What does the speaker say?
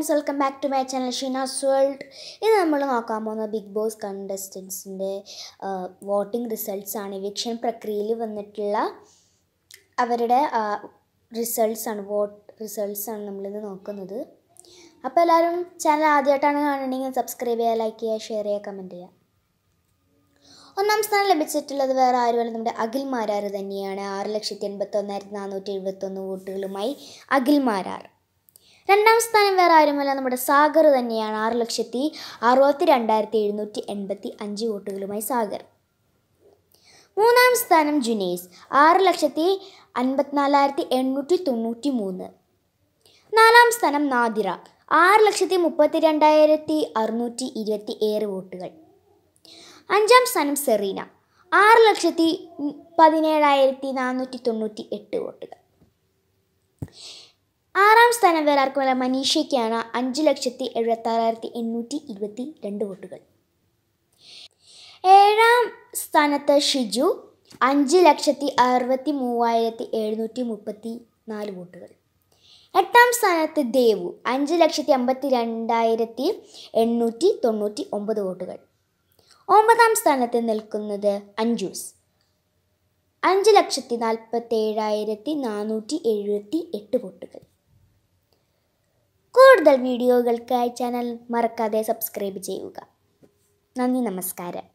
friends welcome back to my channel Sheena's world ഇത് നമ്മൾ നോക്കാൻ പോകുന്ന ബിഗ് ബോസ് കണ്ടസ്റ്റൻസിൻ്റെ വോട്ടിംഗ് റിസൾട്ട്സ് ആണ് ഇവിക്ഷൻ പ്രക്രിയയിൽ വന്നിട്ടുള്ള അവരുടെ റിസൾട്ട്സ് ആണ് വോട്ട് റിസൾട്ട്സ് ആണ് നമ്മളിന്ന് നോക്കുന്നത് അപ്പോൾ എല്ലാവരും ചാനൽ ആദ്യമായിട്ടാണ് കാണുന്നുണ്ടെങ്കിൽ സബ്സ്ക്രൈബ് ചെയ്യുക ലൈക്ക് ചെയ്യുക ഷെയർ ചെയ്യുക കമൻറ്റ് ചെയ്യുക ഒന്നാം സ്ഥാനം ലഭിച്ചിട്ടുള്ളത് വേറെ ആരുമല്ല നമ്മുടെ അഖിൽ മാരാർ തന്നെയാണ് ആറ് ലക്ഷത്തി എൺപത്തൊന്നായിരത്തി നാനൂറ്റി എഴുപത്തൊന്ന് വോട്ടുകളുമായി അഖിൽ മാരാർ രണ്ടാം സ്ഥാനം വേറെ ആരുമല്ല നമ്മുടെ സാഗർ തന്നെയാണ് ആറ് ലക്ഷത്തി അറുപത്തി രണ്ടായിരത്തി എഴുന്നൂറ്റി എൺപത്തി അഞ്ച് വോട്ടുകളുമായി സാഗർ മൂന്നാം സ്ഥാനം ജുനേസ് ആറ് ലക്ഷത്തി അൻപത്തിനാലായിരത്തി എണ്ണൂറ്റി തൊണ്ണൂറ്റി മൂന്ന് നാലാം സ്ഥാനം നാദിറ ആറ് ലക്ഷത്തി മുപ്പത്തി രണ്ടായിരത്തി അറുന്നൂറ്റി ഇരുപത്തി ഏഴ് വോട്ടുകൾ അഞ്ചാം സ്ഥാനം സെറീന ആറ് ലക്ഷത്തി പതിനേഴായിരത്തി നാനൂറ്റി തൊണ്ണൂറ്റി എട്ട് വോട്ടുകൾ ആറാം സ്ഥാനം വേറെ ആർക്കുമല്ല മനീഷയ്ക്കാണ് അഞ്ച് ലക്ഷത്തി എഴുപത്താറായിരത്തി എണ്ണൂറ്റി ഇരുപത്തി രണ്ട് വോട്ടുകൾ ഏഴാം സ്ഥാനത്ത് ഷിജു അഞ്ച് ലക്ഷത്തി അറുപത്തി മൂവായിരത്തി എഴുന്നൂറ്റി മുപ്പത്തി നാല് വോട്ടുകൾ എട്ടാം സ്ഥാനത്ത് ദേവു അഞ്ച് ലക്ഷത്തി അമ്പത്തി രണ്ടായിരത്തി എണ്ണൂറ്റി തൊണ്ണൂറ്റി ഒമ്പത് വോട്ടുകൾ ഒമ്പതാം സ്ഥാനത്ത് നിൽക്കുന്നത് അഞ്ജൂസ് അഞ്ച് ലക്ഷത്തി നാൽപ്പത്തേഴായിരത്തി നാനൂറ്റി എഴുപത്തി എട്ട് വോട്ടുകൾ കൂടുതൽ വീഡിയോകൾക്കായി ചാനൽ മറക്കാതെ സബ്സ്ക്രൈബ് ചെയ്യുക നന്ദി നമസ്കാരം